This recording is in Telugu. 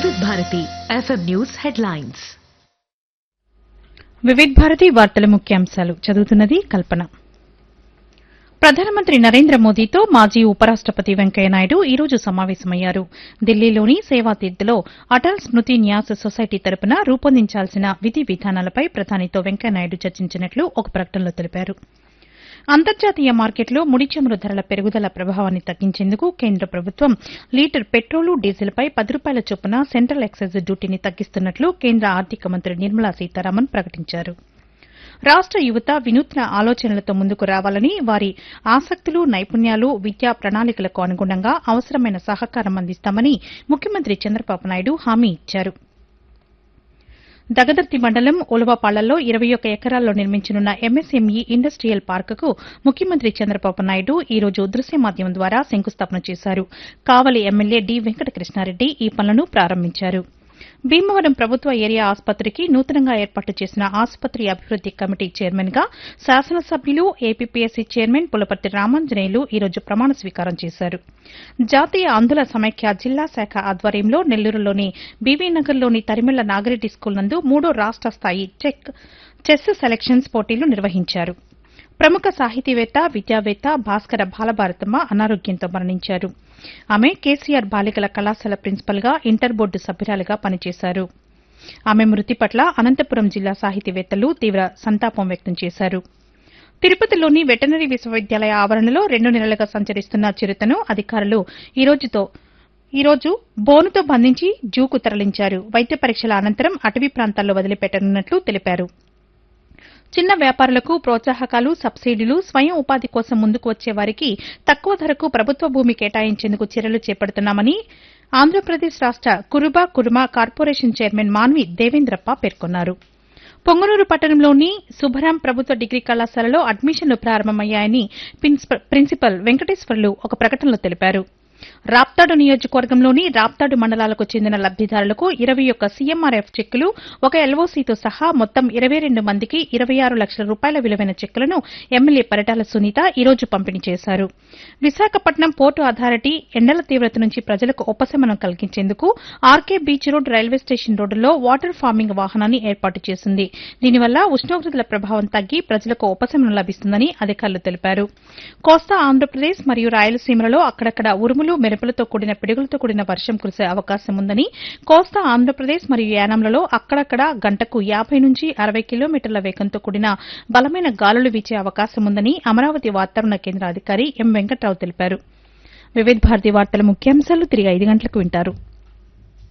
వివిధ Bharati FM news headlines Vividh Bharati వార్తల ముఖ్యాంశాలు చదువుతున్నది కల్పన ప్రధానమంత్రి నరేంద్ర మోదీతో మాజీ ఉపరాష్టపతి వెంకయ్యనాయుడు ఈ రోజు సమావేశమయ్యారు ఢిల్లీలోని సేవాతీర్థ్లో అటల్ స్మృతి న్యాస్ సొసైటీ తరపున రూపొందించాల్సిన విధి విధానాలపై ప్రధానితో వెంకయ్యనాయుడు చర్చించినట్లు ఒక ప్రకటనలో తెలిపారు అంతర్జాతీయ మార్కెట్లో ముడి చమురు ధరల పెరుగుదల ప్రభావాన్ని తగ్గించేందుకు కేంద్ర ప్రభుత్వం లీటర్ పెట్రోలు డీజిల్పై పది రూపాయల చొప్పున సెంట్రల్ ఎక్సైజ్ డ్యూటీని తగ్గిస్తున్నట్లు కేంద్ర ఆర్థిక మంత్రి నిర్మలా సీతారామన్ ప్రకటించారు రాష్ట యువత వినూత్న ఆలోచనలతో ముందుకు రావాలని వారి ఆసక్తులు నైపుణ్యాలు విద్యా ప్రణాళికలకు అనుగుణంగా అవసరమైన సహకారం అందిస్తామని ముఖ్యమంత్రి చంద్రబాబు నాయుడు హామీ ఇచ్చారు దగదర్తి మండలం ఉలవపాళ్లలో ఇరవై ఒక్క ఎకరాల్లో నిర్మించనున్న ఎంఎస్ఎంఈ ఇండస్ట్రియల్ పార్కుకు ముఖ్యమంత్రి చంద్రబాబు నాయుడు ఈ రోజు దృశ్య మాధ్యమం ద్వారా శంకుస్థాపన చేశారు కావలి ఎమ్మెల్యే డి వెంకటకృష్ణారెడ్డి ఈ పనులను ప్రారంభించారు భీమవరం ప్రభుత్వ ఏరియా ఆసుపత్రికి నూతనంగా ఏర్పాటు చేసిన ఆసుపత్రి అభివృద్ది కమిటీ చైర్మన్ గా శాసనసభ్యులు ఏపీపీఎస్సీ చైర్మన్ పులపర్తి రామాంజనేయులు ఈ రోజు ప్రమాణ స్వీకారం చేశారు జాతీయ అంధుల సమైక్య జిల్లా శాఖ ఆధ్వర్యంలో నెల్లూరులోని బీవీనగర్లోని తరిమెళ్ల నాగిరెడ్డి స్కూల్ నందు మూడో రాష్ట స్థాయి చెక్ చెస్ సెలక్షన్స్ పోటీలు నిర్వహించారు ప్రముఖ సాహితీవేత్త విద్యావేత్త భాస్కర బాలభారతమ్మ అనారోగ్యంతో మరణించారు ఆమె కేసీఆర్ బాలికల కళాశాల ప్రిన్సిపల్ గా ఇంటర్ బోర్డు సభ్యురాలిగా పనిచేశారు ఆమె మృతి పట్ల అనంతపురం జిల్లా సాహితీవేత్తలు తీవ్ర సంతాపం వ్యక్తం చేశారు తిరుపతిలోని వెటనరీ విశ్వవిద్యాలయ ఆవరణలో రెండు నెలలుగా సంచరిస్తున్న చిరుతను అధికారులు ఈ రోజుతో ఈ రోజు బోనుతో బంధించి జూకు తరలించారు వైద్య పరీక్షల అనంతరం అటవీ ప్రాంతాల్లో వదిలిపెట్టనున్నట్లు తెలిపారు చిన్న వ్యాపారులకు ప్రోత్సాహకాలు సబ్సిడీలు స్వయం ఉపాధి కోసం ముందుకు వచ్చే వారికి తక్కువ ధరకు ప్రభుత్వ భూమి కేటాయించేందుకు చర్యలు చేపడుతున్నామని ఆంధ్రప్రదేశ్ రాష్ట కురుబా కుర్మా కార్పొరేషన్ చైర్మన్ మాన్వి దేవేంద్రప్ప పేర్కొన్నారు పొంగనూరు పట్టణంలోని శుభరాం ప్రభుత్వ డిగ్రీ కళాశాలలో అడ్మిషన్లు ప్రారంభమయ్యాయని ప్రిన్సిపల్ వెంకటేశ్వర్లు ఒక ప్రకటనలో తెలిపారు రాప్తాడు నియోజకవర్గంలోని రాప్తాడు మండలాలకు చెందిన లబ్దిదారులకు ఇరవై ఒక్క సీఎంఆర్ఎఫ్ చెక్కులు ఒక ఎల్ఓసీతో సహా మొత్తం ఇరవై రెండు మందికి ఇరవై ఆరు లక్షల రూపాయల విలువైన చెక్కులను ఎమ్మెల్యే పరిటాల సునీత ఈ రోజు పంపిణీ చేశారు విశాఖపట్నం పోర్టు అథారిటీ ఎండల తీవ్రత నుంచి ప్రజలకు ఉపశమనం కలిగించేందుకు RK beach road railway station రోడ్డులో వాటర్ ఫార్మింగ్ వాహనాన్ని ఏర్పాటు చేసింది దీనివల్ల ఉష్ణోగ్రతల ప్రభావం తగ్గి ప్రజలకు ఉపశమనం లభిస్తుందని అధికారులు తెలిపారు కోస్తా ఆంధ్రప్రదేశ్ మరియు రాయలసీమలలో అక్కడక్కడ ఉరుములు మెరుపులతో కూడిన పిడుగులతో కూడిన వర్షం కురిసే అవకాశం ఉందని కోస్తా ఆంధ్రప్రదేశ్ మరియు యానాంలలో అక్కడక్కడ గంటకు యాబై నుంచి అరవై కిలోమీటర్ల వేగంతో కూడిన బలమైన గాలులు వీచే అవకాశం ఉందని అమరావతి వాతావరణ కేంద్ర అధికారి ఎం వెంకట్రావు తెలిపారు వివిధ భారతి వార్తల ముఖ్యాంశాలు తిరిగి ఐదు గంటలకు వింటారు